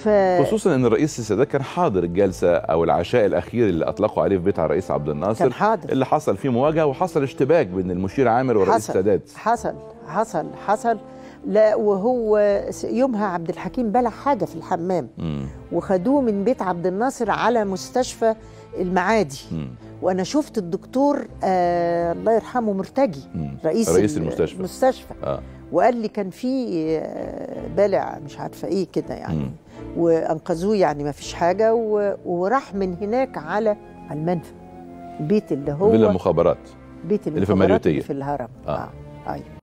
ف خصوصا ان الرئيس السادات كان حاضر الجلسه او العشاء الاخير اللي اطلقوا عليه في بيت على الرئيس عبد الناصر كان حاضر اللي حصل فيه مواجهه وحصل اشتباك بين المشير عامر والرئيس حصل. السادات حصل حصل حصل لا وهو س- يومها عبد الحكيم بلع حاجه في الحمام مم. وخدوه من بيت عبد الناصر على مستشفى المعادي مم. وانا شفت الدكتور آه الله يرحمه مرتجي مم. رئيس, رئيس ال- المستشفى. المستشفى اه وقال لي كان في آه، بالع مش عارفه ايه كده يعني مم. وانقذوه يعني ما فيش حاجه و... وراح من هناك على على المنفى البيت اللي هو فيلا المخابرات بيت اللي في المخابرات الماريوتية. اللي في الهرم آه. اه, آه.